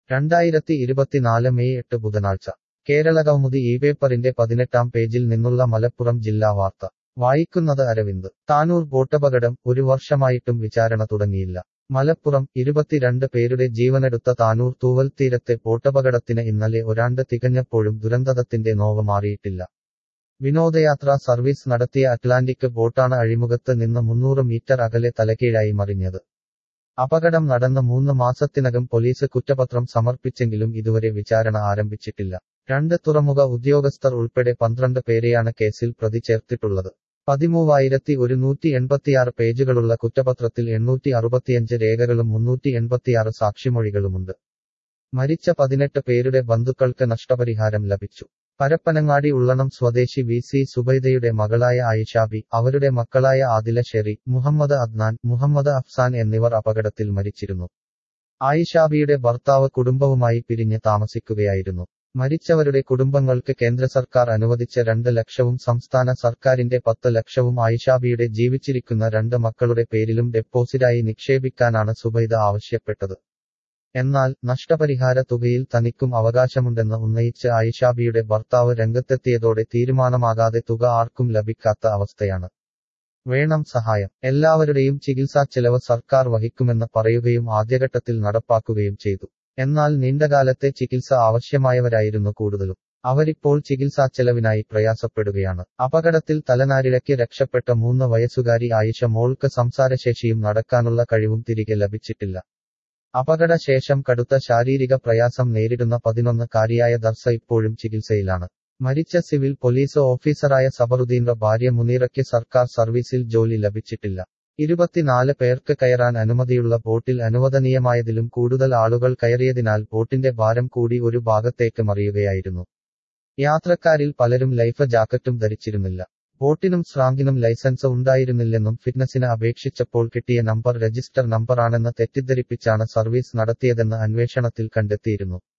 രണ്ടായിരത്തി ഇരുപത്തിനാല് മെയ് എട്ട് ബുധനാഴ്ച കേരളകൗമുദി ഈ പേപ്പറിന്റെ പതിനെട്ടാം പേജിൽ നിന്നുള്ള മലപ്പുറം ജില്ലാ വാർത്ത വായിക്കുന്നത് അരവിന്ദ് താനൂർ ബോട്ടപകടം ഒരു വർഷമായിട്ടും വിചാരണ തുടങ്ങിയില്ല മലപ്പുറം ഇരുപത്തിരണ്ട് പേരുടെ ജീവനെടുത്ത താനൂർ തൂവൽ തീരത്തെ ബോട്ടപകടത്തിന് ഇന്നലെ ഒരാണ്ട് തികഞ്ഞപ്പോഴും ദുരന്തത്തിന്റെ നോവ് മാറിയിട്ടില്ല വിനോദയാത്രാ സർവീസ് നടത്തിയ അറ്റ്ലാന്റിക് ബോട്ടാണ് അഴിമുഖത്ത് നിന്ന് മുന്നൂറ് മീറ്റർ അകലെ തലകീഴായി മറിഞ്ഞത് അപകടം നടന്ന മൂന്ന് മാസത്തിനകം പോലീസ് കുറ്റപത്രം സമർപ്പിച്ചെങ്കിലും ഇതുവരെ വിചാരണ ആരംഭിച്ചിട്ടില്ല രണ്ട് തുറമുഖ ഉദ്യോഗസ്ഥർ ഉൾപ്പെടെ പന്ത്രണ്ട് പേരെയാണ് കേസിൽ പ്രതി ചേർത്തിട്ടുള്ളത് പതിമൂവായിരത്തി ഒരുന്നൂറ്റി എൺപത്തിയാറ് പേജുകളുള്ള കുറ്റപത്രത്തിൽ എണ്ണൂറ്റി അറുപത്തിയഞ്ച് രേഖകളും മുന്നൂറ്റി എൺപത്തിയാറ് സാക്ഷിമൊഴികളുമുണ്ട് മരിച്ച പതിനെട്ട് പേരുടെ ബന്ധുക്കൾക്ക് നഷ്ടപരിഹാരം ലഭിച്ചു പരപ്പനങ്ങാടി ഉള്ളണം സ്വദേശി വി സി സുബൈദയുടെ മകളായ ആയിഷാബി അവരുടെ മക്കളായ ആദില ഷെറി മുഹമ്മദ് അദ്നാൻ മുഹമ്മദ് അഫ്സാൻ എന്നിവർ അപകടത്തിൽ മരിച്ചിരുന്നു ആയിഷാബിയുടെ ഭർത്താവ് കുടുംബവുമായി പിരിഞ്ഞ് താമസിക്കുകയായിരുന്നു മരിച്ചവരുടെ കുടുംബങ്ങൾക്ക് കേന്ദ്ര സർക്കാർ അനുവദിച്ച രണ്ട് ലക്ഷവും സംസ്ഥാന സർക്കാരിന്റെ പത്ത് ലക്ഷവും ആയിഷാബിയുടെ ജീവിച്ചിരിക്കുന്ന രണ്ട് മക്കളുടെ പേരിലും ഡെപ്പോസിറ്റായി നിക്ഷേപിക്കാനാണ് സുബൈദ ആവശ്യപ്പെട്ടത് എന്നാൽ നഷ്ടപരിഹാര തുകയിൽ തനിക്കും അവകാശമുണ്ടെന്ന് ഉന്നയിച്ച് ആയിഷാബിയുടെ ഭർത്താവ് രംഗത്തെത്തിയതോടെ തീരുമാനമാകാതെ തുക ആർക്കും ലഭിക്കാത്ത അവസ്ഥയാണ് വേണം സഹായം എല്ലാവരുടെയും ചികിത്സാ ചെലവ് സർക്കാർ വഹിക്കുമെന്ന് പറയുകയും ആദ്യഘട്ടത്തിൽ നടപ്പാക്കുകയും ചെയ്തു എന്നാൽ നീണ്ടകാലത്തെ ചികിത്സ ആവശ്യമായവരായിരുന്നു കൂടുതലും അവരിപ്പോൾ ചികിത്സാ ചെലവിനായി പ്രയാസപ്പെടുകയാണ് അപകടത്തിൽ തലനാരിഴയ്ക്ക് രക്ഷപ്പെട്ട മൂന്ന് വയസ്സുകാരി ആയിഷ മോൾക്ക് സംസാരശേഷിയും നടക്കാനുള്ള കഴിവും തിരികെ ലഭിച്ചിട്ടില്ല അപകടശേഷം കടുത്ത ശാരീരിക പ്രയാസം നേരിടുന്ന പതിനൊന്ന് കാരിയായ ദർശ ഇപ്പോഴും ചികിത്സയിലാണ് മരിച്ച സിവിൽ പോലീസ് ഓഫീസറായ സബറുദ്ദീന്റെ ഭാര്യ മുനീറയ്ക്ക് സർക്കാർ സർവീസിൽ ജോലി ലഭിച്ചിട്ടില്ല ഇരുപത്തിനാല് പേർക്ക് കയറാൻ അനുമതിയുള്ള ബോട്ടിൽ അനുവദനീയമായതിലും കൂടുതൽ ആളുകൾ കയറിയതിനാൽ ബോട്ടിന്റെ ഭാരം കൂടി ഒരു ഭാഗത്തേക്ക് മറിയുകയായിരുന്നു യാത്രക്കാരിൽ പലരും ലൈഫ് ജാക്കറ്റും ധരിച്ചിരുന്നില്ല ബോട്ടിനും സ്രാങ്കിനും ലൈസൻസ് ഉണ്ടായിരുന്നില്ലെന്നും ഫിറ്റ്നസിന് അപേക്ഷിച്ചപ്പോൾ കിട്ടിയ നമ്പർ രജിസ്റ്റർ നമ്പറാണെന്ന് തെറ്റിദ്ധരിപ്പിച്ചാണ് സർവീസ് നടത്തിയതെന്ന് അന്വേഷണത്തിൽ കണ്ടെത്തിയിരുന്നു